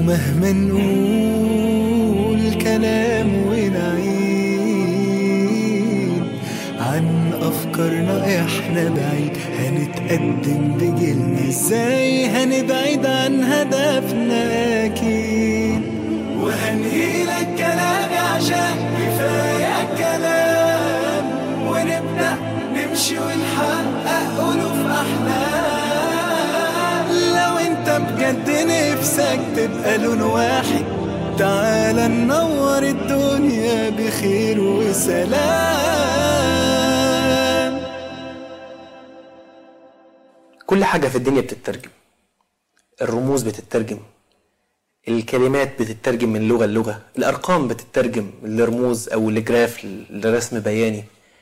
ومهما نقول كلام ونعيد عن أفكارنا إحنا بعيد هنتقدم بجيلنا إزاي هنبعد عن هدفنا أكيد وهنهيلك كلامي عشان كفاية كلام ونبدأ نمشي ونحقق ألوف أحلام لو أنت بجد نفسك تبقى لون واحد تعال ننور الدنيا بخير وسلام كل حاجة في الدنيا بتترجم الرموز بتترجم الكلمات بتترجم من لغة للغة الأرقام بتترجم لرموز أو لجراف لرسم بياني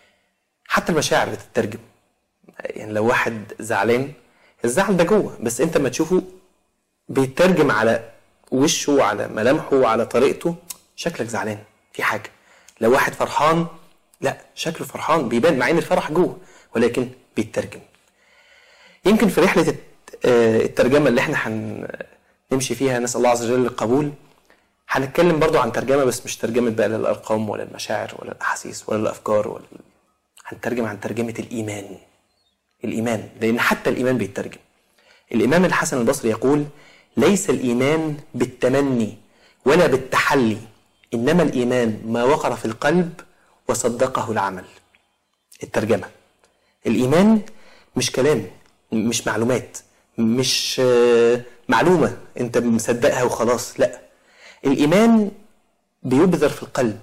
حتى المشاعر بتترجم يعني لو واحد زعلان الزعل ده جوه بس انت ما تشوفه بيترجم على وشه على ملامحه على طريقته شكلك زعلان في حاجة لو واحد فرحان لا شكله فرحان بيبان مع ان الفرح جوه ولكن بيترجم يمكن في رحلة الت- آه، الترجمة اللي احنا هنمشي فيها نسأل الله عز وجل القبول هنتكلم برضو عن ترجمة بس مش ترجمة بقى للأرقام ولا المشاعر ولا الأحاسيس ولا الأفكار ولا هنترجم عن ترجمة الإيمان الإيمان لأن حتى الإيمان بيترجم الإمام الحسن البصري يقول ليس الإيمان بالتمني ولا بالتحلي إنما الإيمان ما وقر في القلب وصدقه العمل الترجمة الإيمان مش كلام مش معلومات مش آه، معلومة أنت مصدقها وخلاص لا الإيمان بيبذر في القلب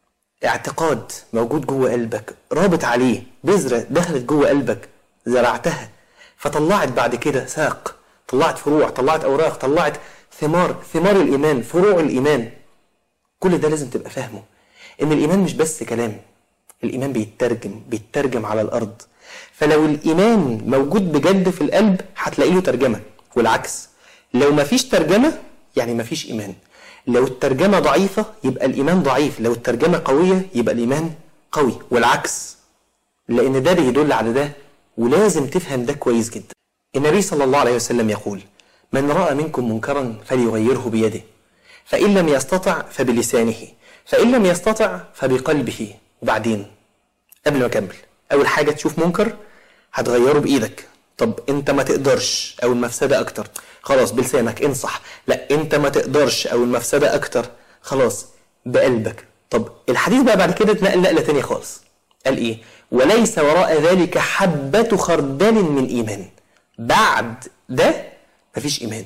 اعتقاد موجود جوه قلبك رابط عليه بذرة دخلت جوه قلبك زرعتها فطلعت بعد كده ساق طلعت فروع طلعت أوراق طلعت ثمار ثمار الإيمان فروع الإيمان كل ده لازم تبقى فاهمه إن الإيمان مش بس كلام الإيمان بيترجم بيترجم على الأرض فلو الإيمان موجود بجد في القلب هتلاقي له ترجمة والعكس لو مفيش ترجمة يعني مفيش إيمان لو الترجمة ضعيفة يبقى الإيمان ضعيف لو الترجمة قوية يبقى الإيمان قوي والعكس لأن ده بيدل على ده ولازم تفهم ده كويس جدا النبي صلى الله عليه وسلم يقول من رأى منكم منكرا فليغيره بيده فإن لم يستطع فبلسانه فإن لم يستطع فبقلبه وبعدين قبل ما أكمل أول حاجة تشوف منكر هتغيره بإيدك طب أنت ما تقدرش أو المفسدة أكتر خلاص بلسانك انصح لا أنت ما تقدرش أو المفسدة أكتر خلاص بقلبك طب الحديث بقى بعد كده اتنقل نقلة تانية خالص قال إيه وليس وراء ذلك حبة خردل من إيمان بعد ده مفيش إيمان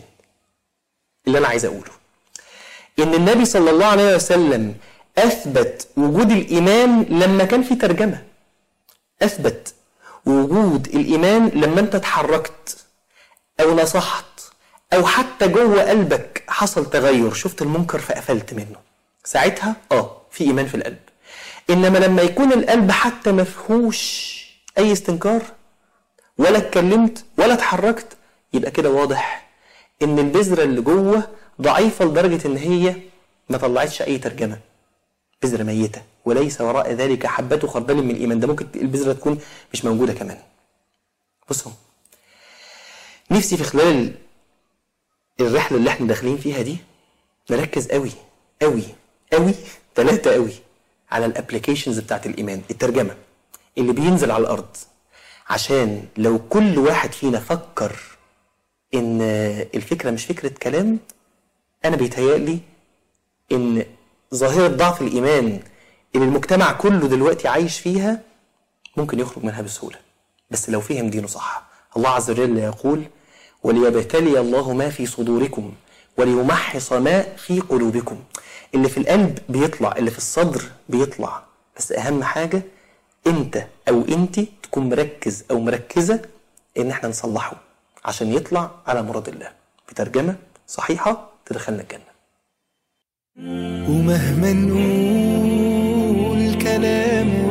اللي أنا عايز أقوله ان النبي صلى الله عليه وسلم اثبت وجود الايمان لما كان في ترجمه اثبت وجود الايمان لما انت اتحركت او نصحت او حتى جوه قلبك حصل تغير شفت المنكر فقفلت منه ساعتها اه في ايمان في القلب انما لما يكون القلب حتى مفهوش اي استنكار ولا اتكلمت ولا اتحركت يبقى كده واضح ان البذره اللي جوه ضعيفه لدرجه ان هي ما طلعتش اي ترجمه بذره ميته وليس وراء ذلك حبه خردل من الايمان ده ممكن البذره تكون مش موجوده كمان بصوا نفسي في خلال الرحله اللي احنا داخلين فيها دي نركز قوي قوي قوي ثلاثه قوي على الابلكيشنز بتاعت الايمان الترجمه اللي بينزل على الارض عشان لو كل واحد فينا فكر ان الفكره مش فكره كلام انا بيتهيألي ان ظاهره ضعف الايمان اللي المجتمع كله دلوقتي عايش فيها ممكن يخرج منها بسهوله بس لو فهم دينه صح الله عز وجل يقول وليبتلي الله ما في صدوركم وليمحص ما في قلوبكم اللي في القلب بيطلع اللي في الصدر بيطلع بس اهم حاجه انت او انت تكون مركز او مركزه ان احنا نصلحه عشان يطلع على مراد الله بترجمه صحيحه تدخلنا الجنه ومهما نقول كلام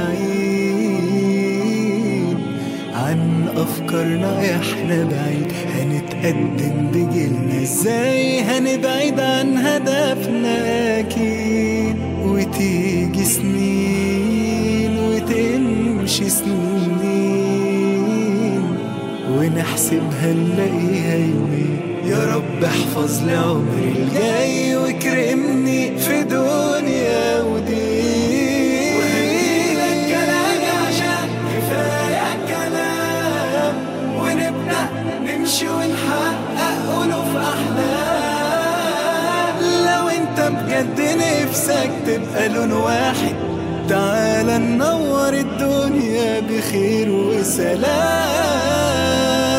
ونعيد عن أفكارنا إحنا بعيد هنتقدم بجيلنا إزاي هنبعد عن هدفنا أكيد وتيجي سنين وتمشي سنين ونحسبها نلاقيها يومين يا رب احفظ لي عمري الجاي واكرمني في دنيا ودين وهديلك كلامي عشان كفاية كلام ونبدأ نمشي ونحقق ألوف أحلام لو انت بجد نفسك تبقى لون واحد تعال ننور الدنيا بخير وسلام